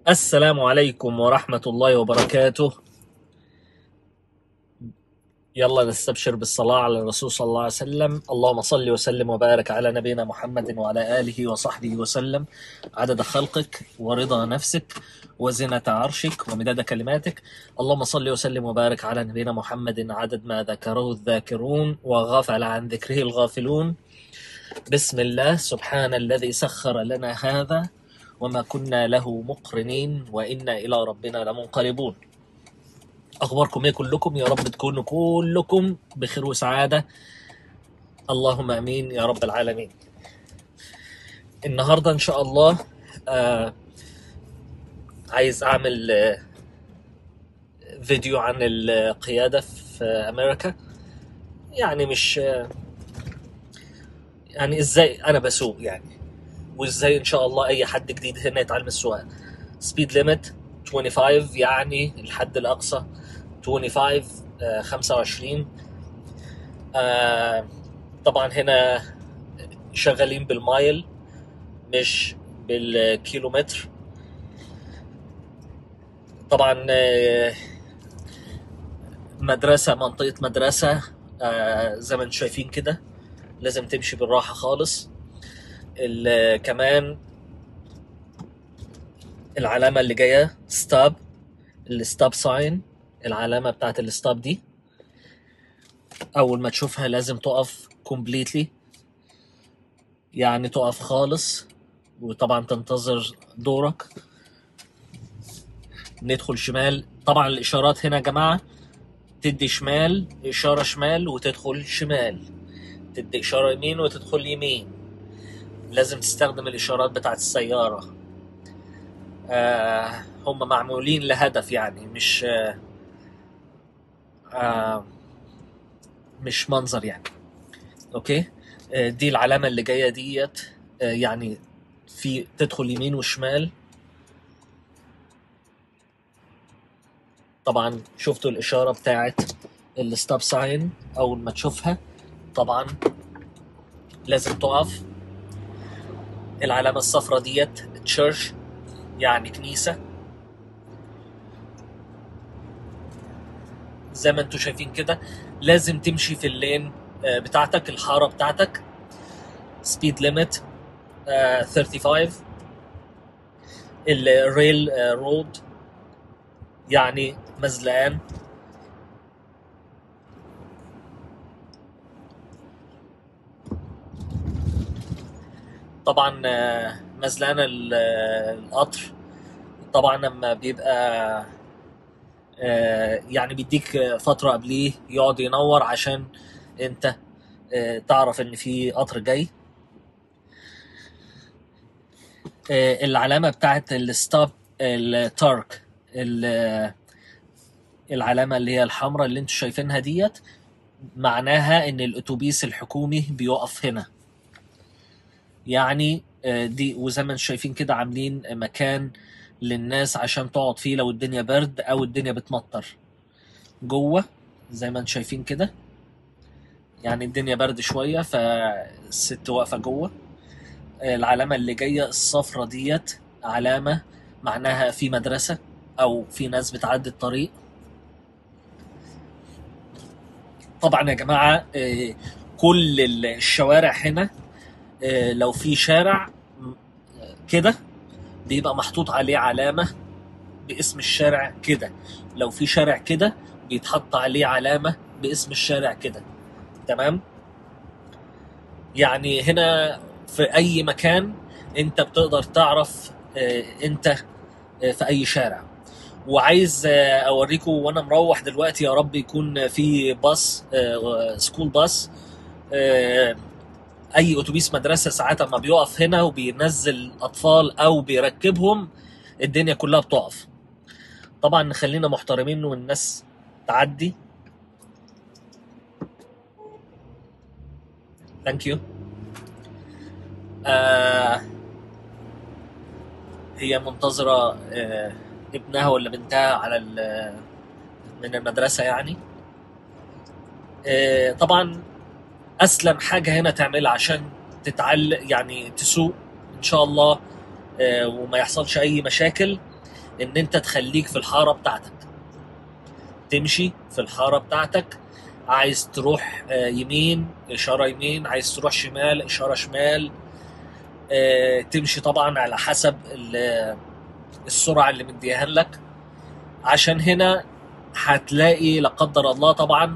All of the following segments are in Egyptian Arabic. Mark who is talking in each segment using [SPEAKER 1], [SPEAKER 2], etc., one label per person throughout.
[SPEAKER 1] السلام عليكم ورحمة الله وبركاته يلا نستبشر بالصلاة على الرسول صلى الله عليه وسلم اللهم صل وسلم وبارك على نبينا محمد وعلى آله وصحبه وسلم عدد خلقك ورضا نفسك وزنة عرشك ومداد كلماتك اللهم صل وسلم وبارك على نبينا محمد عدد ما ذكره الذاكرون وغفل عن ذكره الغافلون بسم الله سبحان الذي سخر لنا هذا وما كنا له مقرنين وإنا إلى ربنا لمنقلبون أخباركم إيه كلكم يا رب تكونوا كلكم بخير وسعادة اللهم أمين يا رب العالمين النهاردة إن شاء الله آه عايز أعمل آه فيديو عن القيادة في أمريكا يعني مش آه يعني إزاي أنا بسوق يعني وإزاي إن شاء الله أي حد جديد هنا يتعلم السواقة سبيد ليميت 25 يعني الحد الأقصى 25 آه 25 آه طبعا هنا شغالين بالمايل مش بالكيلومتر طبعا آه مدرسة منطقة مدرسة آه زي ما انتم شايفين كده لازم تمشي بالراحة خالص ال- كمان العلامة اللي جاية ستاب الستاب ساين العلامة بتاعت الستاب دي أول ما تشوفها لازم تقف كومبليتلي يعني تقف خالص وطبعا تنتظر دورك ندخل شمال طبعا الإشارات هنا يا جماعة تدي شمال إشارة شمال وتدخل شمال تدي إشارة يمين وتدخل يمين لازم تستخدم الإشارات بتاعت السيارة آه هم معمولين لهدف يعني مش آه آه مش منظر يعني اوكي آه دي العلامة اللي جاية ديت آه يعني في تدخل يمين وشمال طبعا شفتوا الإشارة بتاعت الستوب ساين أول ما تشوفها طبعا لازم تقف العلامة الصفراء ديت تشيرش يعني كنيسة زي ما انتم شايفين كده لازم تمشي في اللين آه، بتاعتك الحارة بتاعتك سبيد ليميت 35 الريل رود يعني مزلقان طبعا آه، مزلقان ال- آه، القطر طبعا لما بيبقى آه، يعني بيديك فترة قبليه يقعد ينور عشان انت آه، تعرف ان في قطر جاي آه، العلامة بتاعت الستوب التارك ال- العلامة اللي هي الحمراء اللي انتوا شايفينها ديت معناها ان الاتوبيس الحكومي بيقف هنا يعني آه، دي وزي ما انتم شايفين كده عاملين مكان للناس عشان تقعد فيه لو الدنيا برد او الدنيا بتمطر جوه زي ما انتم شايفين كده يعني الدنيا برد شوية فالست واقفة جوه العلامة اللي جاية الصفرة ديت علامة معناها في مدرسة أو في ناس بتعدي الطريق طبعا يا جماعة آه، كل الشوارع هنا آه، لو في شارع م- كده بيبقى محطوط عليه علامة باسم الشارع كده لو في شارع كده بيتحط عليه علامة باسم الشارع كده تمام يعني هنا في أي مكان أنت بتقدر تعرف آه، أنت آه، في أي شارع وعايز آه، أوريكم وأنا مروح دلوقتي يا رب يكون في باص آه، سكول باص آه، اي اتوبيس مدرسه ساعات ما بيقف هنا وبينزل اطفال او بيركبهم الدنيا كلها بتقف طبعا نخلينا محترمين والناس تعدي ثانك يو آه هي منتظره آه ابنها ولا بنتها على ال- من المدرسه يعني آه طبعا اسلم حاجه هنا تعملها عشان تتعلق يعني تسوق ان شاء الله آه، وما يحصلش اي مشاكل ان انت تخليك في الحاره بتاعتك تمشي في الحاره بتاعتك عايز تروح آه، يمين اشاره يمين عايز تروح شمال اشاره شمال آه، تمشي طبعا على حسب ال- السرعه اللي مديها لك عشان هنا هتلاقي لا قدر الله طبعا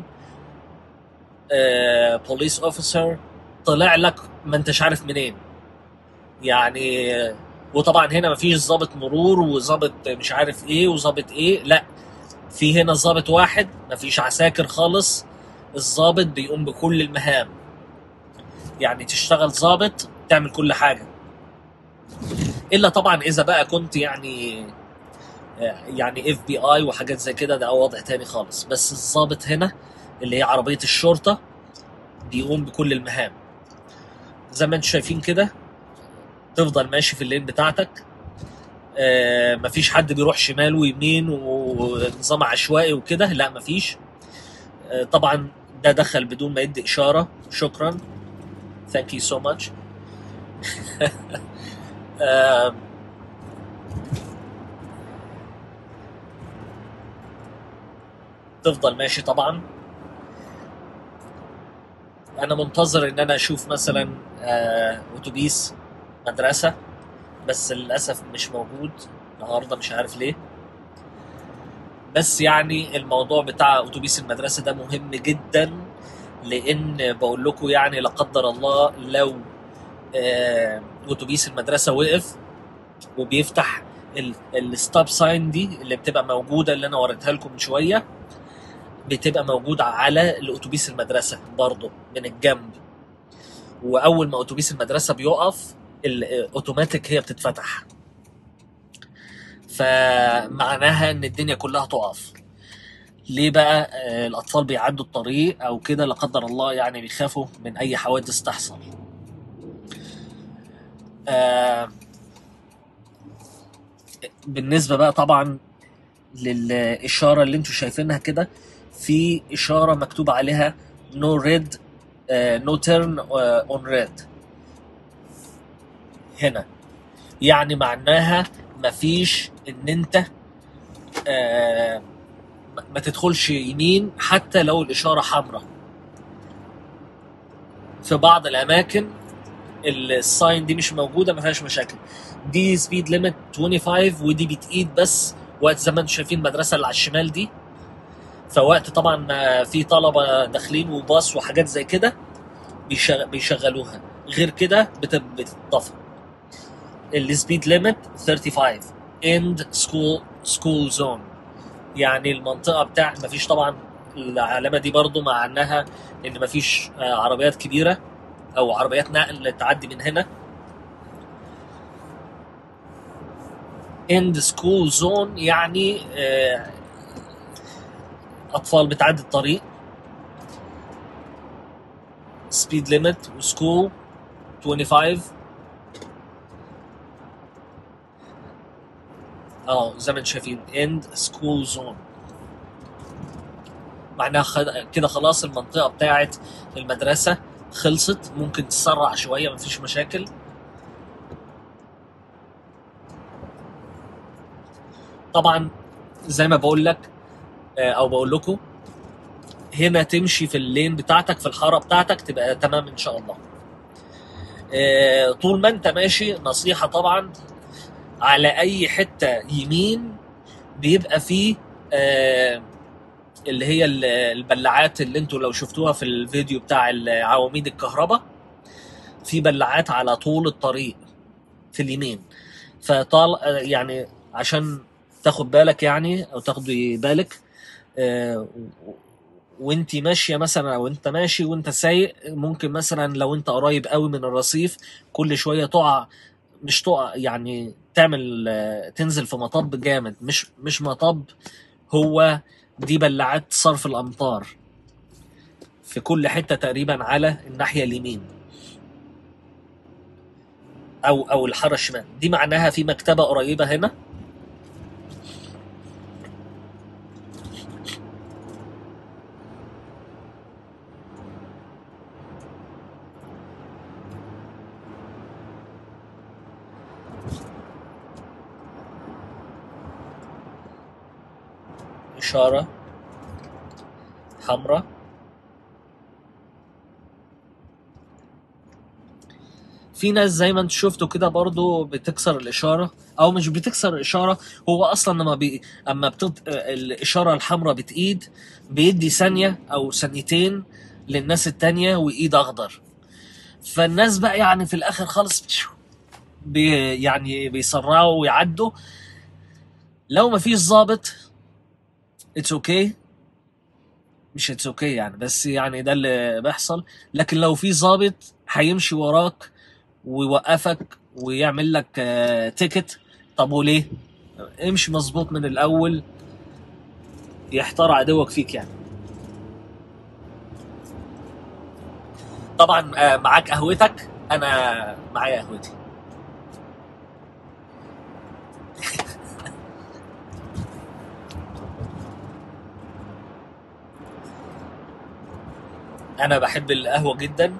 [SPEAKER 1] بوليس اوفيسر طلع لك ما انتش عارف منين يعني آه، وطبعا هنا مفيش ضابط مرور وضابط مش عارف ايه وضابط ايه لا في هنا ضابط واحد مفيش عساكر خالص الضابط بيقوم بكل المهام يعني تشتغل ضابط تعمل كل حاجه الا طبعا اذا بقى كنت يعني يعني اف بي اي وحاجات زي كده ده وضع تاني خالص بس الضابط هنا اللي هي عربيه الشرطه بيقوم بكل المهام زي ما انتم شايفين كده تفضل ماشي في اللين بتاعتك آه مفيش حد بيروح شمال ويمين ونظام عشوائي وكده لا مفيش آه طبعا ده دخل بدون ما يدي اشاره شكرا ثانك يو سو ماتش تفضل ماشي طبعا انا منتظر ان انا اشوف مثلا آه، اتوبيس مدرسه بس للاسف مش موجود النهارده مش عارف ليه بس يعني الموضوع بتاع اتوبيس المدرسه ده مهم جدا لان بقول لكم يعني لا قدر الله لو آه، اتوبيس المدرسه وقف وبيفتح الستوب ساين دي اللي بتبقى موجوده اللي انا وريتها لكم من شويه بتبقى موجوده على الاتوبيس المدرسه برضه من الجنب واول ما اتوبيس المدرسه بيقف الاوتوماتيك هي بتتفتح فمعناها ان الدنيا كلها تقف ليه بقى آه، الاطفال بيعدوا الطريق او كده لا قدر الله يعني بيخافوا من اي حوادث تحصل آه، بالنسبه بقى طبعا للاشاره اللي انتم شايفينها كده في اشاره مكتوب عليها نو ريد نو تيرن اون ريد هنا يعني معناها مفيش ان انت آه، ما- ما تدخلش يمين حتى لو الاشاره حمراء في بعض الاماكن الساين دي مش موجوده ما فيهاش مشاكل دي سبيد ليميت 25 ودي بتقيد بس وقت زي ما انتم شايفين المدرسه اللي على الشمال دي فوقت طبعا ما في طلبه داخلين وباص وحاجات زي كده بيشغ- بيشغلوها غير كده بت- بتتطفى السبيد ليميت 35 اند سكول سكول زون يعني المنطقه بتاع ما فيش طبعا العلامه دي برضو مع انها ان ما فيش عربيات كبيره او عربيات نقل تعدي من هنا اند سكول زون يعني آه، اطفال بتعدي الطريق سبيد ليميت وسكول 25 اه زي ما انتم شايفين اند سكول زون معناها خد... كده خلاص المنطقه بتاعت المدرسه خلصت ممكن تسرع شويه مفيش مشاكل طبعا زي ما بقول لك آه، او بقول لكم هنا تمشي في اللين بتاعتك في الحاره بتاعتك تبقى تمام ان شاء الله آه، طول ما انت ماشي نصيحه طبعا على اي حته يمين بيبقى فيه آه، اللي هي ال- البلاعات اللي انتوا لو شفتوها في الفيديو بتاع عواميد الكهرباء في بلاعات على طول الطريق في اليمين فطال آه، يعني عشان تاخد بالك يعني او تاخدي بالك آه، وانت ماشيه مثلا او انت ماشي وانت سايق ممكن مثلا لو انت قريب قوي من الرصيف كل شويه تقع مش تقع يعني تعمل آه، تنزل في مطب جامد مش مش مطب هو دي بلاعات صرف الامطار في كل حته تقريبا على الناحيه اليمين او او الحاره الشمال دي معناها في مكتبه قريبه هنا اشاره حمراء في ناس زي ما انت شفتوا كده برضو بتكسر الاشاره او مش بتكسر الاشاره هو اصلا لما بي اما بتط... الاشاره الحمراء بتايد بيدي ثانيه او ثانيتين للناس التانية وايد اخضر فالناس بقى يعني في الاخر خالص بي يعني بيسرعوا ويعدوا لو ما فيش ظابط اتس اوكي okay. مش اتس اوكي okay يعني بس يعني ده اللي بيحصل لكن لو في ظابط هيمشي وراك ويوقفك ويعمل لك تيكت طب وليه؟ امشي مظبوط من الاول يحتار عدوك فيك يعني طبعا معاك قهوتك انا معايا قهوتي انا بحب القهوه جدا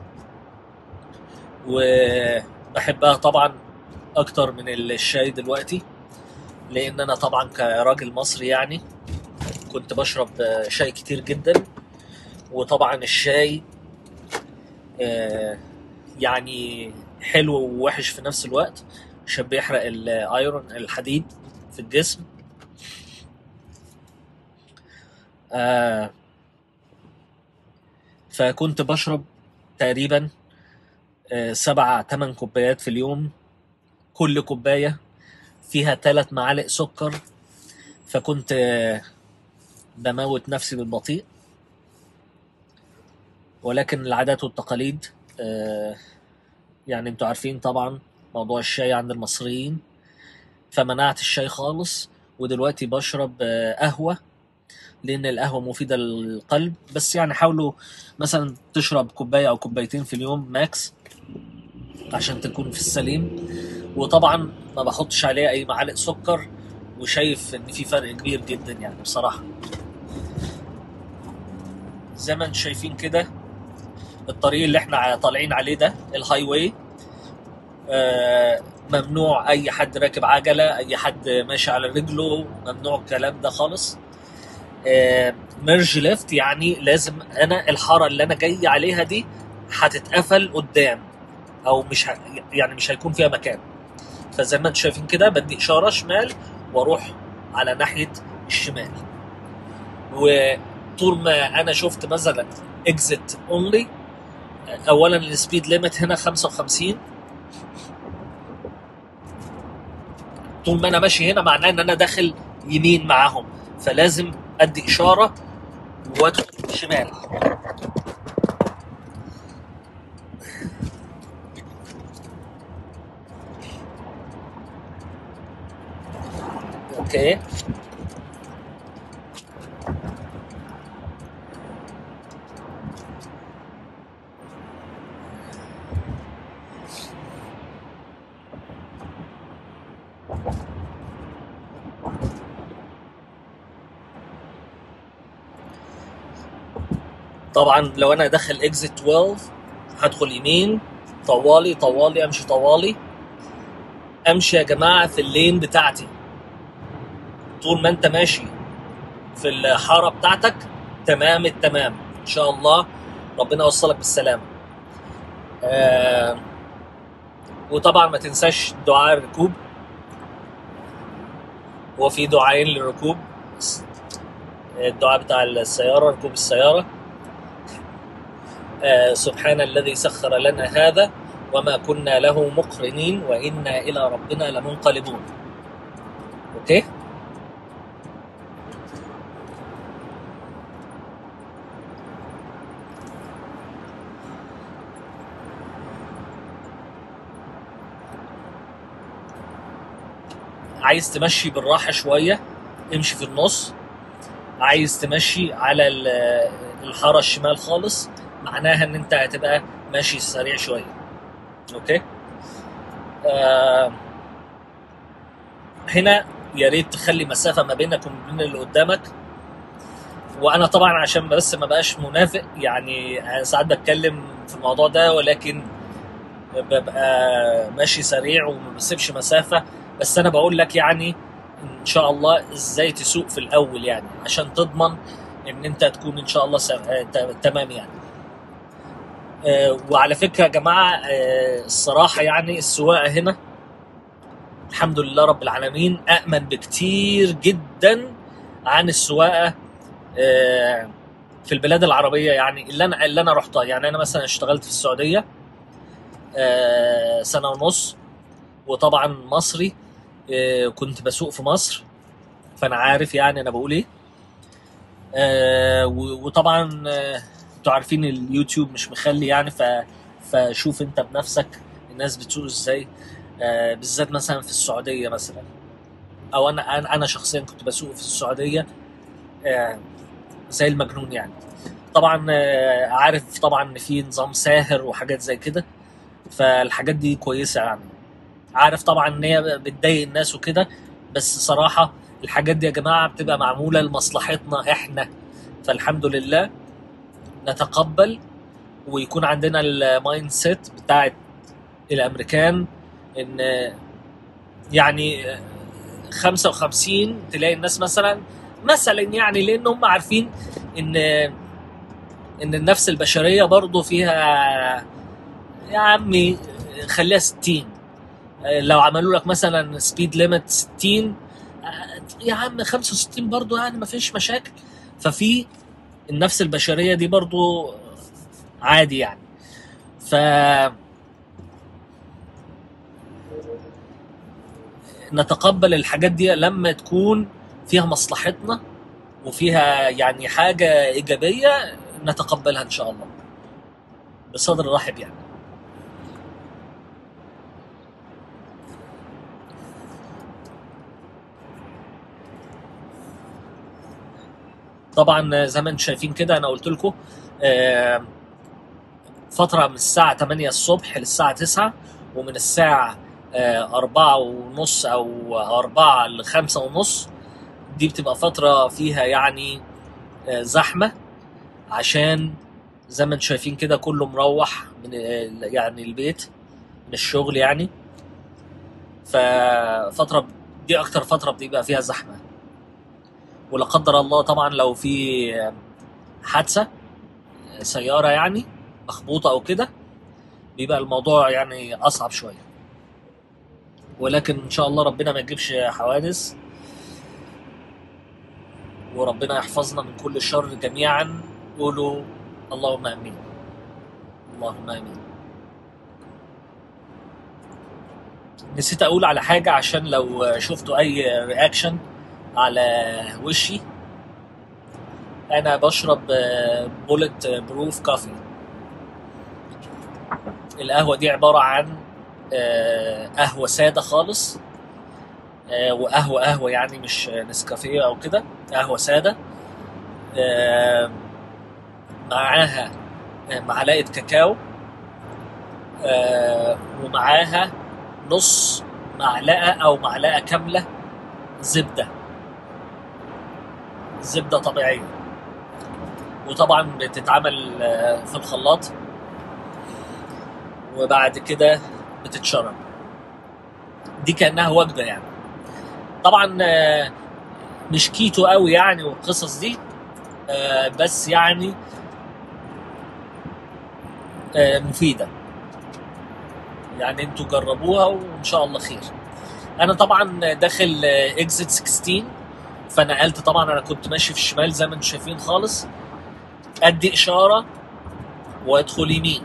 [SPEAKER 1] وبحبها طبعا اكتر من الشاي دلوقتي لان انا طبعا كراجل مصري يعني كنت بشرب شاي كتير جدا وطبعا الشاي يعني حلو ووحش في نفس الوقت عشان بيحرق الايرون الحديد في الجسم فكنت بشرب تقريبا سبعة تمن كوبايات في اليوم كل كوباية فيها ثلاث معالق سكر فكنت بموت نفسي بالبطيء ولكن العادات والتقاليد يعني انتوا عارفين طبعا موضوع الشاي عند المصريين فمنعت الشاي خالص ودلوقتي بشرب قهوة لأن القهوة مفيدة للقلب بس يعني حاولوا مثلا تشرب كوباية أو كوبايتين في اليوم ماكس عشان تكون في السليم وطبعا ما بحطش عليها أي معالق سكر وشايف إن في فرق كبير جدا يعني بصراحة زي ما انتم شايفين كده الطريق اللي احنا طالعين عليه ده الهاي واي آه ممنوع اي حد راكب عجله اي حد ماشي على رجله ممنوع الكلام ده خالص آه ميرج ليفت يعني لازم انا الحاره اللي انا جاي عليها دي هتتقفل قدام او مش ه... يعني مش هيكون فيها مكان فزي ما انتم شايفين كده بدي اشاره شمال واروح على ناحيه الشمال وطول ما انا شفت مثلا اكزيت اونلي اولا السبيد ليميت هنا 55 طول ما انا ماشي هنا معناه ان انا داخل يمين معاهم فلازم ادي اشاره وادخل شمال اوكي طبعا لو انا داخل اكزيت 12 هدخل يمين طوالي طوالي امشي طوالي امشي يا جماعه في اللين بتاعتي طول ما انت ماشي في الحاره بتاعتك تمام التمام ان شاء الله ربنا يوصلك بالسلامه آه وطبعا ما تنساش دعاء الركوب هو في دعائين للركوب الدعاء بتاع السياره ركوب السياره آه سبحان الذي سخر لنا هذا وما كنا له مقرنين وإنا إلى ربنا لمنقلبون أوكي عايز تمشي بالراحة شوية امشي في النص عايز تمشي على الحارة الشمال خالص معناها ان انت هتبقى ماشي سريع شويه اوكي آه هنا يا ريت تخلي مسافه ما بينك وبين اللي قدامك وانا طبعا عشان بس ما بقاش منافق يعني ساعات بتكلم في الموضوع ده ولكن ببقى ماشي سريع وما بسيبش مسافه بس انا بقول لك يعني ان شاء الله ازاي تسوق في الاول يعني عشان تضمن ان انت تكون ان شاء الله س- آه، ت- تمام يعني آه، وعلى فكره يا جماعه آه، الصراحه يعني السواقه هنا الحمد لله رب العالمين أأمن بكتير جدا عن السواقة آه، في البلاد العربية يعني اللي أنا اللي أنا رحتها يعني أنا مثلا اشتغلت في السعودية آه، سنة ونص وطبعا مصري آه، كنت بسوق في مصر فأنا عارف يعني أنا بقول إيه آه، و- وطبعا آه، انتوا عارفين اليوتيوب مش مخلي يعني ف فشوف انت بنفسك الناس بتسوق ازاي آه، بالذات مثلا في السعوديه مثلا او انا انا أنا شخصيا كنت بسوق في السعوديه آه، زي المجنون يعني طبعا آه، عارف طبعا ان في نظام ساهر وحاجات زي كده فالحاجات دي كويسه يعني عارف طبعا ان هي بتضايق الناس وكده بس صراحه الحاجات دي يا جماعه بتبقى معموله لمصلحتنا احنا فالحمد لله نتقبل ويكون عندنا المايند سيت بتاعت الامريكان ان يعني 55 تلاقي الناس مثلا مثلا يعني لان هم عارفين ان ان النفس البشريه برضو فيها يا عمي خليها 60 لو عملوا لك مثلا سبيد ليميت 60 يا عم 65 برضو يعني ما فيش مشاكل ففي النفس البشريه دي برضو عادي يعني ف نتقبل الحاجات دي لما تكون فيها مصلحتنا وفيها يعني حاجة إيجابية نتقبلها إن شاء الله بصدر رحب يعني طبعا زي ما انتم شايفين كده انا قلت لكم آه، فترة من الساعة 8 الصبح للساعة 9 ومن الساعة آه، أربعة ونص أو أربعة لخمسة ونص دي بتبقى فترة فيها يعني آه، زحمة عشان زي ما انتم شايفين كده كله مروح من آه، يعني البيت من الشغل يعني ففترة دي أكتر فترة بتبقى فيها زحمة ولا قدر الله طبعا لو في آه، حادثة آه، سيارة يعني مخبوطة أو كده بيبقى الموضوع يعني أصعب شوية ولكن إن شاء الله ربنا ما يجيبش حوادث وربنا يحفظنا من كل شر جميعا قولوا اللهم امين اللهم امين نسيت اقول على حاجه عشان لو شفتوا اي رياكشن على وشي انا بشرب بولت بروف كافي القهوه دي عباره عن آه، قهوه ساده خالص آه، وقهوه قهوه يعني مش نسكافيه او كده قهوه ساده آه، معاها معلقه كاكاو آه، ومعاها نص معلقه او معلقه كامله زبده زبده طبيعيه وطبعا بتتعمل آه، في الخلاط وبعد كده بتتشرب دي كانها وجبه يعني طبعا آه، مش كيتو قوي يعني والقصص دي آه، بس يعني آه، مفيده يعني انتوا جربوها وان شاء الله خير انا طبعا داخل اكزيت 16 فنقلت طبعا انا كنت ماشي في الشمال زي ما انتم شايفين خالص ادي اشاره وادخل يمين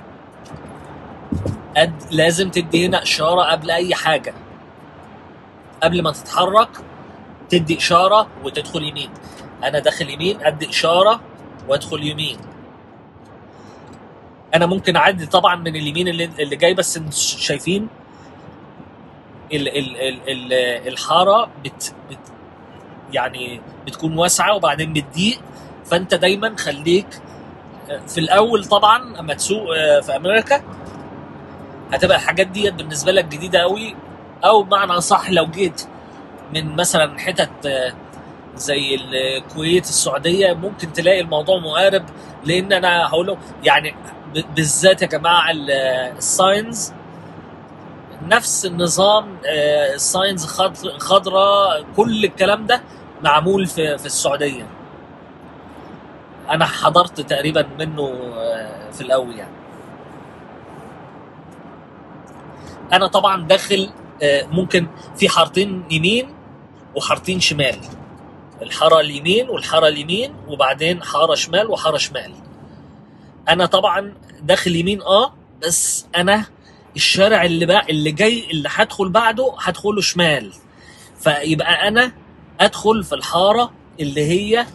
[SPEAKER 1] أد... لازم تدي هنا اشاره قبل اي حاجه قبل ما تتحرك تدي اشاره وتدخل يمين انا داخل يمين ادي اشاره وادخل يمين انا ممكن اعدي طبعا من اليمين اللي, اللي جاي بس انتوا شايفين ال ال ال ال الحاره بت بت يعني بتكون واسعه وبعدين بتضيق فانت دايما خليك في الاول طبعا اما تسوق في امريكا هتبقى الحاجات ديت بالنسبه لك جديده قوي او بمعنى صح لو جيت من مثلا حتت زي الكويت السعوديه ممكن تلاقي الموضوع مقارب لان انا هقوله يعني بالذات يا جماعه الساينز نفس النظام آه، الساينز خضر- خضراء كل الكلام ده معمول في في السعوديه انا حضرت تقريبا منه آه، في الاول يعني انا طبعا داخل آه، ممكن في حارتين يمين وحارتين شمال الحاره اليمين والحاره اليمين وبعدين حاره شمال وحاره شمال انا طبعا داخل يمين اه بس انا الشارع اللي بقى اللي جاي اللي هدخل بعده هدخله شمال فيبقى انا ادخل في الحاره اللي هي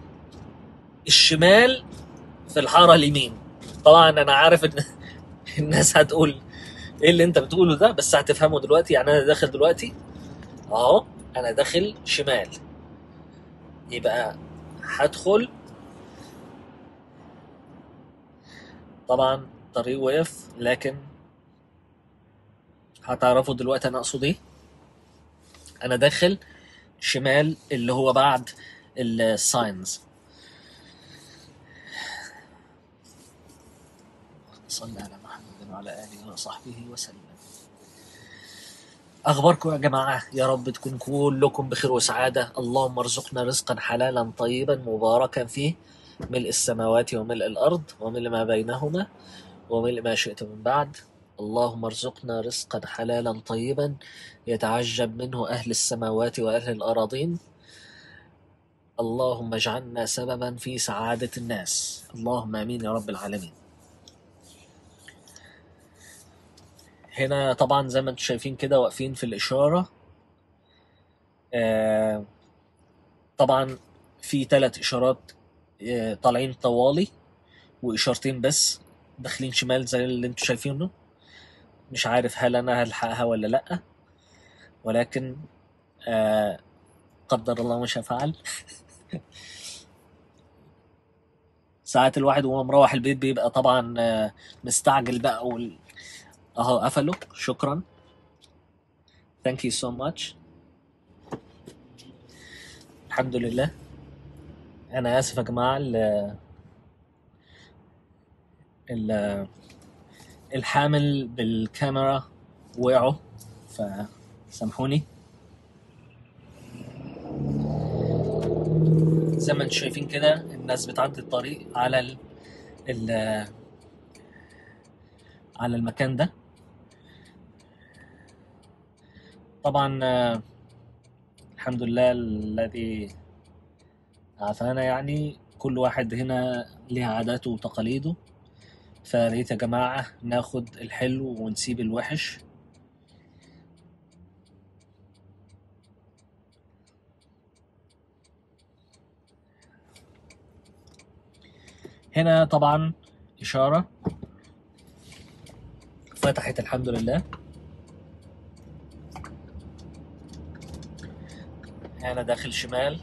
[SPEAKER 1] الشمال في الحاره اليمين طبعا انا عارف ان الناس هتقول ايه اللي انت بتقوله ده بس هتفهمه دلوقتي يعني انا داخل دلوقتي اهو انا داخل شمال يبقى هدخل طبعا طريق وقف لكن هتعرفوا دلوقتي انا اقصد ايه انا داخل شمال اللي هو بعد الساينز صلى على محمد وعلى اله وصحبه وسلم اخباركم يا جماعه يا رب تكون كلكم بخير وسعاده اللهم ارزقنا رزقا حلالا طيبا مباركا فيه ملء السماوات وملء الارض وملء ما بينهما وملء ما شئت من بعد اللهم ارزقنا رزقا حلالا طيبا يتعجب منه اهل السماوات واهل الاراضين اللهم اجعلنا سببا في سعاده الناس اللهم امين يا رب العالمين هنا طبعا زي ما انتم شايفين كده واقفين في الاشاره آه طبعا في ثلاث اشارات آه طالعين طوالي واشارتين بس داخلين شمال زي اللي انتم شايفينه مش عارف هل انا هلحقها ولا لا ولكن آه قدر الله ما شاء فعل ساعات الواحد وهو مروح البيت بيبقى طبعا آه مستعجل بقى وال... اهو قفلوا شكرا thank you so much الحمد لله انا اسف يا جماعه ال ال الحامل بالكاميرا وقعوا فسامحوني زي ما انتم شايفين كده الناس بتعدي الطريق على ال ال على المكان ده طبعا آه، الحمد لله الذي عافانا يعني كل واحد هنا ليه عاداته وتقاليده فياريت يا جماعة ناخد الحلو ونسيب الوحش هنا طبعا إشارة فتحت الحمد لله أنا داخل شمال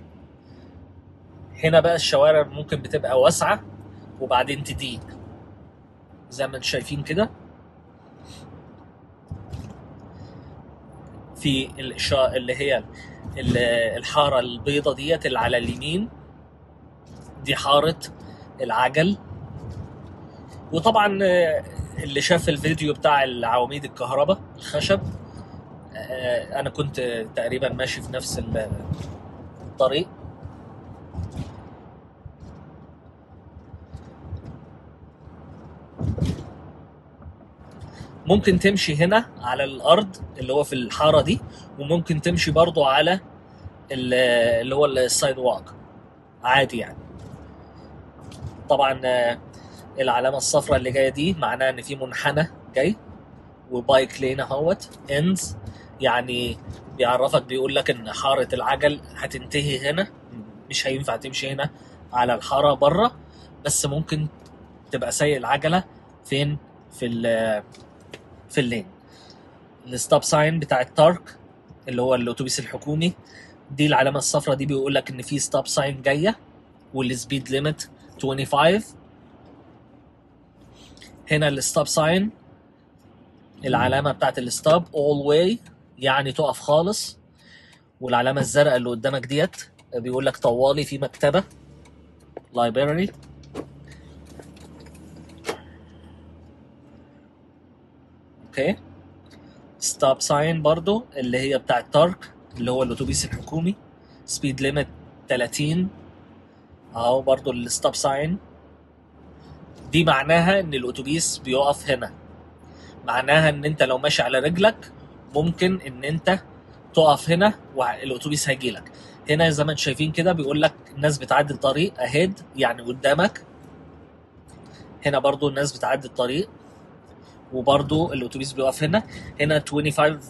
[SPEAKER 1] هنا بقى الشوارع ممكن بتبقى واسعة وبعدين تضيق زي ما انتم شايفين كده في الإشارة اللي هي ال- الحارة البيضة ديت اللي على اليمين دي حارة العجل وطبعا آه، اللي شاف الفيديو بتاع العواميد الكهرباء الخشب آه، انا كنت تقريبا ماشي في نفس ال- الطريق ممكن تمشي هنا على الارض اللي هو في الحاره دي وممكن تمشي برضو على ال- اللي هو السايد واك عادي يعني طبعا آه، العلامه الصفراء اللي جايه دي معناها ان في منحنى جاي وبايك لين اهوت اندز يعني بيعرفك بيقول لك ان حاره العجل هتنتهي هنا مش هينفع تمشي هنا على الحاره بره بس ممكن تبقى سايق العجله فين في ال في اللين الستوب ساين بتاع التارك اللي هو الاتوبيس الحكومي دي العلامه الصفراء دي بيقول لك ان في ستوب ساين جايه والسبيد ليميت 25 هنا الستوب ساين العلامه بتاعت الستوب اول واي يعني تقف خالص والعلامه الزرقاء اللي قدامك ديت بيقول لك طوالي في مكتبه لايبراري اوكي ستوب ساين برضو اللي هي بتاعت تارك اللي هو الاتوبيس الحكومي سبيد ليميت 30 اهو برضو الستوب ساين دي معناها ان الاتوبيس بيقف هنا معناها ان انت لو ماشي على رجلك ممكن ان انت تقف هنا والاتوبيس هيجي لك هنا زي ما انتم شايفين كده بيقول لك الناس بتعدي الطريق اهيد يعني قدامك هنا برضو الناس بتعدي الطريق وبرضو الاتوبيس بيقف هنا هنا 25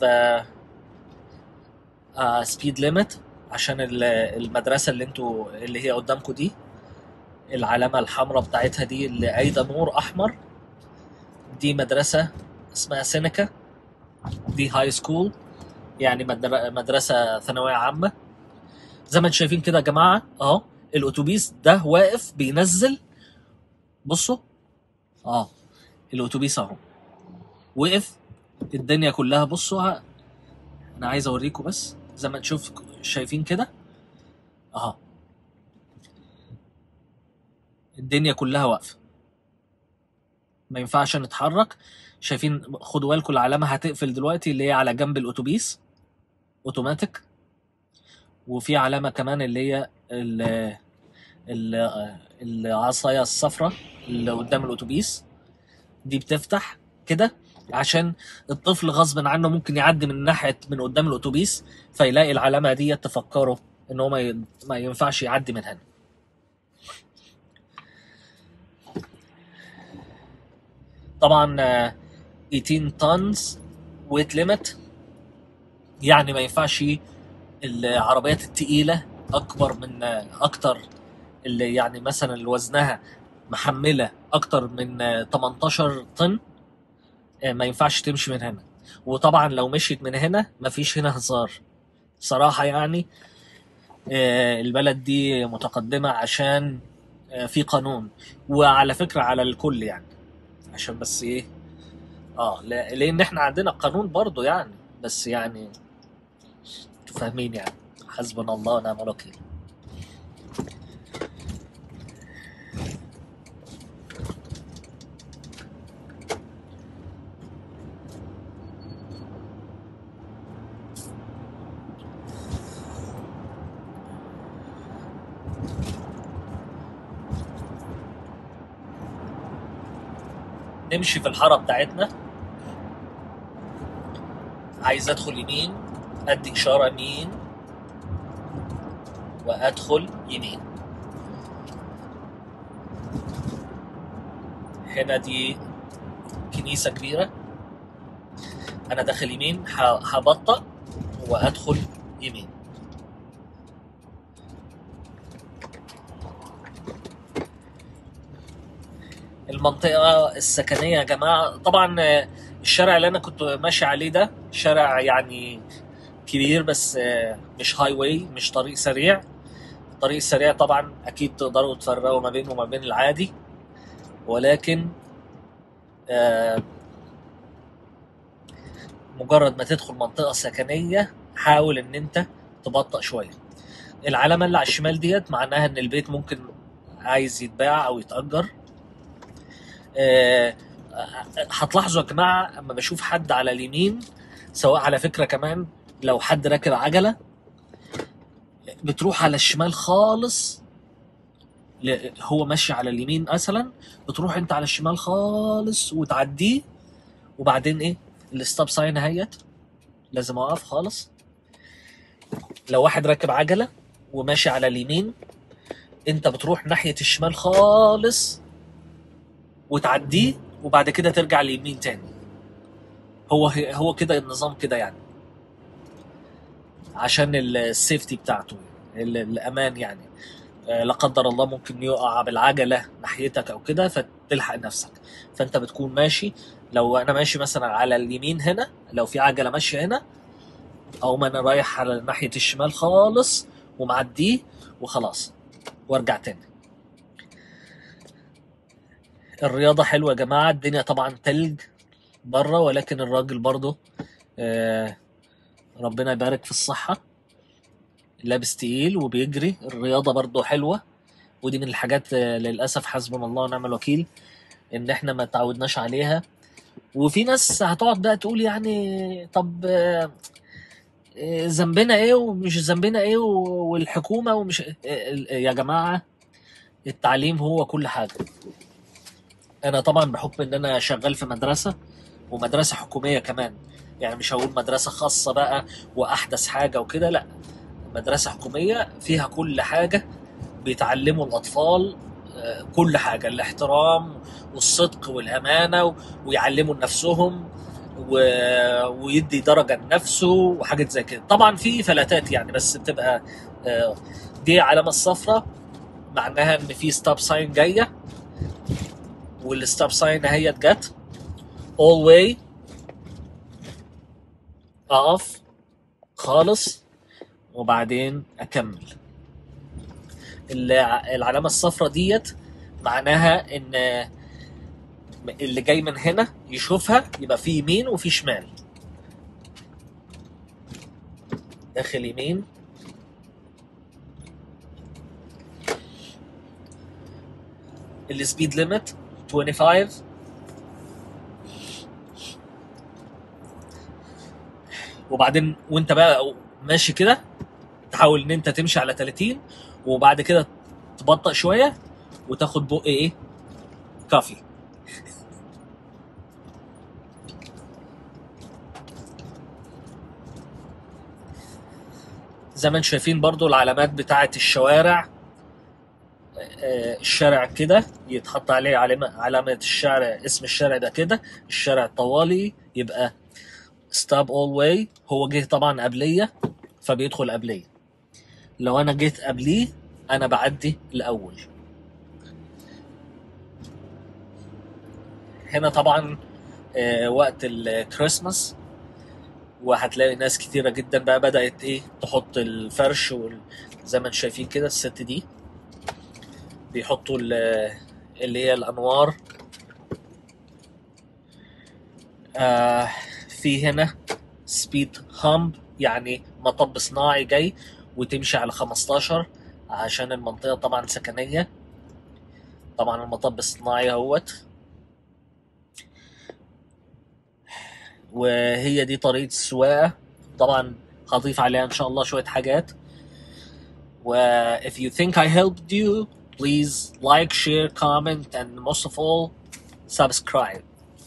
[SPEAKER 1] سبيد ليميت عشان ال- المدرسه اللي انتوا اللي هي قدامكم دي العلامه الحمراء بتاعتها دي اللي قايده نور احمر دي مدرسه اسمها سينيكا دي هاي سكول يعني مدر- مدرسه ثانويه عامه زي ما انتم شايفين كده يا جماعه اهو الاتوبيس ده واقف بينزل بصوا اه الاتوبيس اهو وقف الدنيا كلها بصوا ه- انا عايز اوريكم بس زي ما تشوف شايفين كده اهو الدنيا كلها واقفه ما ينفعش نتحرك شايفين خدوا بالكم العلامه هتقفل دلوقتي اللي هي على جنب الاتوبيس اوتوماتيك وفي علامه كمان اللي هي ال- ال- العصايه الصفراء اللي قدام الاتوبيس دي بتفتح كده عشان الطفل غصب عنه ممكن يعدي من ناحيه من قدام الاتوبيس فيلاقي العلامه دي تفكره ان هو ما ي- ما ينفعش يعدي من هنا طبعا آه، 18 تونز ويت ليميت يعني ما ينفعش العربيات التقيله اكبر من آه، اكتر اللي يعني مثلا اللي وزنها محمله اكتر من آه، 18 طن آه، ما ينفعش تمشي من هنا وطبعا لو مشيت من هنا مفيش هنا هزار صراحة يعني آه، البلد دي متقدمة عشان آه، في قانون وعلى فكرة على الكل يعني عشان بس ايه اه لا- لان احنا عندنا قانون برضو يعني بس يعني انتوا فاهمين يعني حسبنا الله ونعم الوكيل نمشي في الحارة بتاعتنا عايز ادخل يمين ادي اشارة يمين وادخل يمين هنا دي كنيسة كبيرة انا داخل يمين ه- هبطأ وادخل يمين المنطقة السكنية يا جماعة طبعا آه، الشارع اللي أنا كنت ماشي عليه ده شارع يعني كبير بس آه، مش هاي واي مش طريق سريع الطريق السريع طبعا أكيد تقدروا تفرقوا ما بينه وما بين العادي ولكن آه، مجرد ما تدخل منطقة سكنية حاول إن أنت تبطأ شوية العلامة اللي على الشمال ديت معناها إن البيت ممكن عايز يتباع أو يتأجر آه، هتلاحظوا يا جماعه اما بشوف حد على اليمين سواء على فكره كمان لو حد راكب عجله بتروح على الشمال خالص ل- هو ماشي على اليمين مثلا بتروح انت على الشمال خالص وتعديه وبعدين ايه الستوب ساين اهيت لازم اقف خالص لو واحد راكب عجله وماشي على اليمين انت بتروح ناحيه الشمال خالص وتعديه وبعد كده ترجع ليمين تاني هو هو كده النظام كده يعني عشان السيفتي بتاعته ال- الامان يعني آه، لا قدر الله ممكن يقع بالعجله ناحيتك او كده فتلحق نفسك فانت بتكون ماشي لو انا ماشي مثلا على اليمين هنا لو في عجله ماشيه هنا او ما انا رايح على ناحيه الشمال خالص ومعديه وخلاص وارجع تاني الرياضة حلوة يا جماعة الدنيا طبعا تلج بره ولكن الراجل برضه آه، ربنا يبارك في الصحة لابس تقيل وبيجري الرياضة برضه حلوة ودي من الحاجات آه، للأسف حسبنا الله ونعم الوكيل إن إحنا ما تعودناش عليها وفي ناس هتقعد بقى تقول يعني طب آه، آه، ذنبنا ايه ومش ذنبنا ايه و- والحكومه ومش آه، آه، يا جماعه التعليم هو كل حاجه انا طبعا بحكم ان انا شغال في مدرسه ومدرسه حكوميه كمان يعني مش هقول مدرسه خاصه بقى واحدث حاجه وكده لا مدرسه حكوميه فيها كل حاجه بيتعلموا الاطفال آه، كل حاجه الاحترام والصدق والامانه و- ويعلموا لنفسهم و... ويدي درجه لنفسه وحاجات زي كده طبعا في فلاتات يعني بس بتبقى آه، دي علامه الصفراء معناها ان في ستوب ساين جايه والستوب ساين اهي جت all way اقف خالص وبعدين اكمل الع- العلامه الصفراء ديت معناها ان اللي جاي من هنا يشوفها يبقى في يمين وفي شمال داخل يمين السبيد ليميت 25 وبعدين وانت بقى ماشي كده تحاول ان انت تمشي على 30 وبعد كده تبطأ شويه وتاخد بق ايه كافي زي ما انتم شايفين برضو العلامات بتاعه الشوارع آه، الشارع كده يتحط عليه علامة علامة الشارع اسم الشارع ده كده الشارع الطوالي يبقى stop all way هو جه طبعا قبلية فبيدخل قبلية لو انا جيت قبليه انا بعدي الاول هنا طبعا آه، وقت الكريسماس وهتلاقي ناس كتيرة جدا بقى بدأت ايه تحط الفرش وال... زي ما انتم شايفين كده الست دي بيحطوا ال- اللي هي الانوار آه في هنا سبيد هامب يعني مطب صناعي جاي وتمشي على 15 عشان المنطقة طبعا سكنية طبعا المطب الصناعي اهوت وهي دي طريقة السواقة طبعا هضيف عليها ان شاء الله شوية حاجات و if you think I helped you please like share comment and most of all subscribe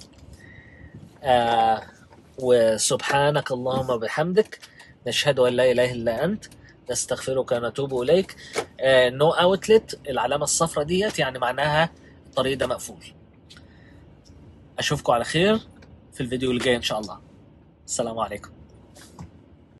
[SPEAKER 1] آه وسبحانك اللهم وبحمدك نشهد ان لا اله الا انت نستغفرك ونتوب اليك نو uh, اوتلت العلامه الصفراء ديت يعني معناها الطريق ده مقفول اشوفكم على خير في الفيديو اللي جاي ان شاء الله السلام عليكم